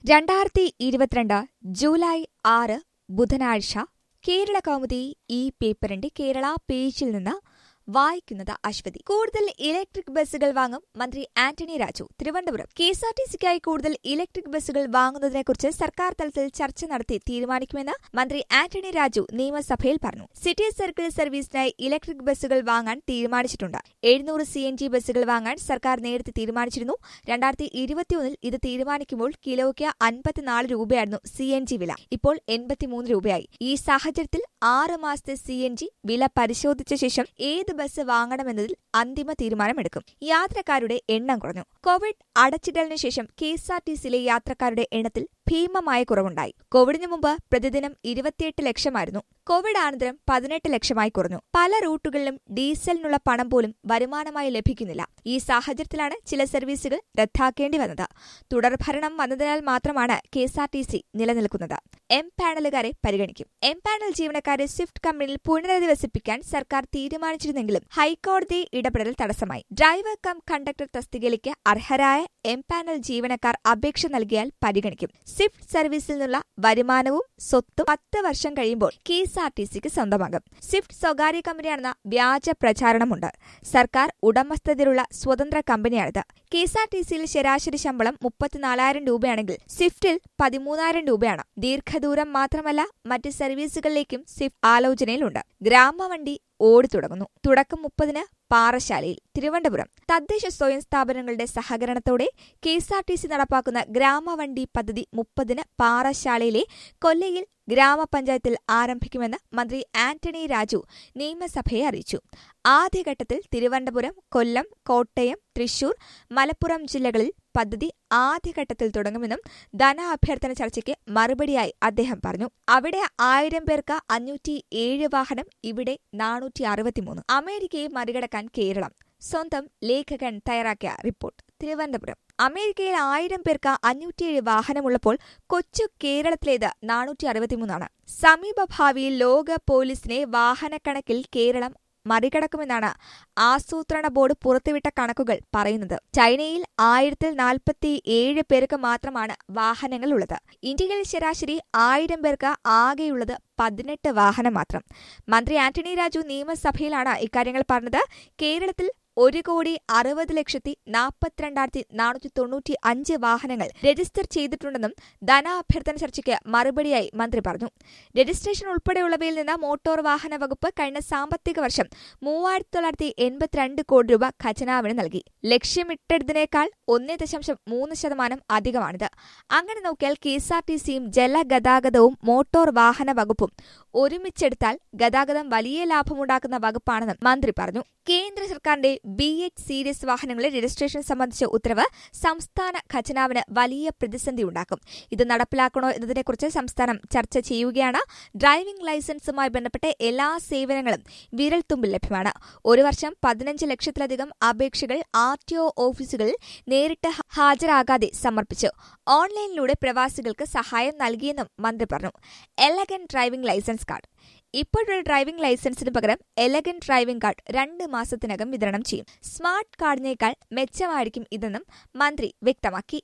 രണ്ടായിരത്തി ഇരുപത്തിരണ്ട് ജൂലൈ ആറ് ബുധനാഴ്ച കേരള കൗമുദി ഈ പേപ്പറിന്റെ കേരള പേജിൽ നിന്ന് വായിക്കുന്നത് അശ്വതി കൂടുതൽ ഇലക്ട്രിക് ബസ്സുകൾ വാങ്ങും മന്ത്രി Antony Raju Thiruvananthapuram K S R T സിക്കായി കൂടുതൽ ഇലക്ട്രിക് ബസ്സുകൾ വാങ്ങുന്നതിനെക്കുറിച്ച് സർക്കാർ തലത്തിൽ ചർച്ച നടത്തി തീരുമാനിക്കുമെന്ന് മന്ത്രി ആന്റണി രാജു നിയമസഭയിൽ പറഞ്ഞു സിറ്റി സർക്കിൾ സർവീസിനായി ഇലക്ട്രിക് ബസ്സുകൾ വാങ്ങാൻ തീരുമാനിച്ചിട്ടുണ്ട് എഴുന്നൂറ് സി എൻ ജി ബസ്സുകൾ വാങ്ങാൻ സർക്കാർ നേരത്തെ തീരുമാനിച്ചിരുന്നു രണ്ടായിരത്തി ഇരുപത്തിയൊന്നിൽ ഇത് തീരുമാനിക്കുമ്പോൾ കിലോയ്ക്ക് അൻപത്തിനാല് രൂപയായിരുന്നു സി എൻ ജി വില ഇപ്പോൾ എൺപത്തിമൂന്ന് രൂപയായി ഈ സാഹചര്യത്തിൽ ആറ് മാസത്തെ സി എൻ ജി വില പരിശോധിച്ച ശേഷം ഏത് ബസ് വാങ്ങണമെന്നതിൽ അന്തിമ തീരുമാനമെടുക്കും യാത്രക്കാരുടെ എണ്ണം കുറഞ്ഞു കോവിഡ് അടച്ചിടലിനു ശേഷം കെ എസ് ആർ ടി സിയിലെ യാത്രക്കാരുടെ എണ്ണത്തിൽ ഭീമമായ കുറവുണ്ടായി കോവിഡിന് മുമ്പ് പ്രതിദിനം ഇരുപത്തിയെട്ട് ലക്ഷമായിരുന്നു കോവിഡ് അനന്തരം പതിനെട്ട് ലക്ഷമായി കുറഞ്ഞു പല റൂട്ടുകളിലും ഡീസലിനുള്ള പണം പോലും വരുമാനമായി ലഭിക്കുന്നില്ല ഈ സാഹചര്യത്തിലാണ് ചില സർവീസുകൾ റദ്ദാക്കേണ്ടി വന്നത് തുടർഭരണം വന്നതിനാൽ മാത്രമാണ് K S R T C നിലനിൽക്കുന്നത് എം പാനലുകാരെ പരിഗണിക്കും എം പാനൽ ജീവനക്കാരെ സ്വിഫ്റ്റ് കമ്പനിയിൽ പുനരധിവസിപ്പിക്കാൻ സർക്കാർ തീരുമാനിച്ചിരുന്നെങ്കിലും ഹൈക്കോടതി ഇടപെടൽ തടസ്സമായി ഡ്രൈവർ കം കണ്ടക്ടർ തസ്തികയിലേക്ക് അർഹരായ എം പാനൽ ജീവനക്കാർ അപേക്ഷ നൽകിയാൽ പരിഗണിക്കും സ്വിഫ്റ്റ് സർവീസിൽ നിന്നുള്ള വരുമാനവും സ്വത്തും പത്ത് വർഷം കഴിയുമ്പോൾ കെ എസ് ആർ ടി സിക്ക് സ്വന്തമാകും സ്വിഫ്റ്റ് സ്വകാര്യ കമ്പനിയാണെന്ന വ്യാജ പ്രചാരണമുണ്ട് സർക്കാർ ഉടമസ്ഥതയിലുള്ള സ്വതന്ത്ര കമ്പനിയാണിത് കെ എസ് ആർ ടി സിയിൽ ശരാശരി ശമ്പളം മുപ്പത്തിനാലായിരം രൂപയാണെങ്കിൽ സ്വിഫ്റ്റിൽ പതിമൂന്നായിരം രൂപയാണ് ദീർഘദൂരം മാത്രമല്ല മറ്റ് സർവീസുകളിലേക്കും സ്വിഫ്റ്റ് ആലോചനയിലുണ്ട് ഗ്രാമവണ്ടി ഓടിത്തുടങ്ങുന്നു തുടക്കം മുപ്പതിന് പാറശാലയിൽ തിരുവനന്തപുരം തദ്ദേശ സ്വയം സ്ഥാപനങ്ങളുടെ സഹകരണത്തോടെ K S R T C നടപ്പാക്കുന്ന ഗ്രാമവണ്ടി പദ്ധതി മുപ്പതിന് പാറശാലയിലെ കൊല്ലയിൽ ഗ്രാമപഞ്ചായത്തിൽ ആരംഭിക്കുമെന്ന് മന്ത്രി ആന്റണി രാജു നിയമസഭയെ അറിയിച്ചു ആദ്യഘട്ടത്തിൽ തിരുവനന്തപുരം കൊല്ലം കോട്ടയം തൃശൂർ മലപ്പുറം ജില്ലകളിൽ പദ്ധതി ആദ്യഘട്ടത്തിൽ തുടങ്ങുമെന്നും ധനാഭ്യർത്ഥന ചർച്ചയ്ക്ക് മറുപടിയായി അദ്ദേഹം പറഞ്ഞു അവിടെ ആയിരം പേർക്ക് അഞ്ഞൂറ്റി ഏഴ് വാഹനം ഇവിടെ നാനൂറ്റി അറുപത്തിമൂന്ന് അമേരിക്കയെ മറികടക്കാൻ കേരളം സ്വന്തം ലേഖകൻ തയ്യാറാക്കിയ റിപ്പോർട്ട് തിരുവനന്തപുരം അമേരിക്കയിൽ ആയിരം പേർക്ക് അഞ്ഞൂറ്റിയേഴ് വാഹനമുള്ളപ്പോൾ കൊച്ചു കേരളത്തിലേത് നാനൂറ്റി അറുപത്തിമൂന്നാണ് സമീപഭാവിയിൽ ലോക പോലീസിനെ വാഹനക്കണക്കിൽ കേരളം മറികടക്കുമെന്നാണ് ആസൂത്രണ ബോർഡ് പുറത്തുവിട്ട കണക്കുകൾ പറയുന്നത് ചൈനയിൽ ആയിരത്തിൽ നാൽപ്പത്തി ഏഴ് പേർക്ക് മാത്രമാണ് വാഹനങ്ങൾ ഉള്ളത് ഇന്ത്യയിൽ ശരാശരി ആയിരം പേർക്ക് ആകെയുള്ളത് പതിനെട്ട് വാഹനം മാത്രം മന്ത്രി ആന്റണി രാജു നിയമസഭയിലാണ് ഇക്കാര്യങ്ങൾ പറഞ്ഞത് കേരളത്തിൽ ഒരു കോടി അറുപത് ലക്ഷത്തി നാൽപ്പത്തിരണ്ടായിരത്തി നാനൂറ്റി തൊണ്ണൂറ്റി അഞ്ച് വാഹനങ്ങൾ രജിസ്റ്റർ ചെയ്തിട്ടുണ്ടെന്നും ധനാഭ്യർത്ഥന ചർച്ചയ്ക്ക് മറുപടിയായി മന്ത്രി പറഞ്ഞു രജിസ്ട്രേഷൻ ഉൾപ്പെടെയുള്ളവയിൽ നിന്ന് മോട്ടോർ വാഹന വകുപ്പ് കഴിഞ്ഞ സാമ്പത്തിക വർഷം മൂവായിരത്തി തൊള്ളായിരത്തി എൺപത്തിരണ്ട് കോടി രൂപ ഖജനാവിന് നൽകി ലക്ഷ്യമിട്ടതിനേക്കാൾ ഒന്ന് ദശാംശം മൂന്ന് ശതമാനം അധികമാണിത് അങ്ങനെ നോക്കിയാൽ കെ എസ് ആർ ടി സിയും ജലഗതാഗതവും മോട്ടോർ വാഹന വകുപ്പും ഒരുമിച്ചെടുത്താൽ ഗതാഗതം വലിയ ലാഭമുണ്ടാക്കുന്ന വകുപ്പാണെന്നും മന്ത്രി പറഞ്ഞു കേന്ദ്ര സർക്കാരിന്റെ ബി എച്ച് സീരീസ് വാഹനങ്ങളുടെ രജിസ്ട്രേഷൻ സംബന്ധിച്ച ഉത്തരവ് സംസ്ഥാന ഖജനാവിന് വലിയ പ്രതിസന്ധി ഉണ്ടാക്കും ഇത് നടപ്പിലാക്കണോ എന്നതിനെക്കുറിച്ച് സംസ്ഥാനം ചർച്ച ചെയ്യുകയാണ് ഡ്രൈവിംഗ് ലൈസൻസുമായി ബന്ധപ്പെട്ട എല്ലാ സേവനങ്ങളും വിരൽത്തുമ്പിൽ ലഭ്യമാണ് ഒരു വർഷം പതിനഞ്ച് ലക്ഷത്തിലധികം അപേക്ഷകൾ ആർ ടി ഒ ഓഫീസുകളിൽ നേരിട്ട് ഹാജരാകാതെ സമർപ്പിച്ചു ഓൺലൈനിലൂടെ പ്രവാസികൾക്ക് സഹായം നൽകിയെന്നും മന്ത്രി പറഞ്ഞു എലഗൻ ഡ്രൈവിംഗ് ലൈസൻസ് കാർഡ് ഇപ്പോഴൊരു ഡ്രൈവിംഗ് ലൈസൻസിന് പകരം എലഗൻ ഡ്രൈവിംഗ് കാർഡ് രണ്ട് മാസത്തിനകം വിതരണം ചെയ്യും സ്മാർട്ട് കാർഡിനേക്കാൾ മെച്ചമായിരിക്കും ഇതെന്നും മന്ത്രി വ്യക്തമാക്കി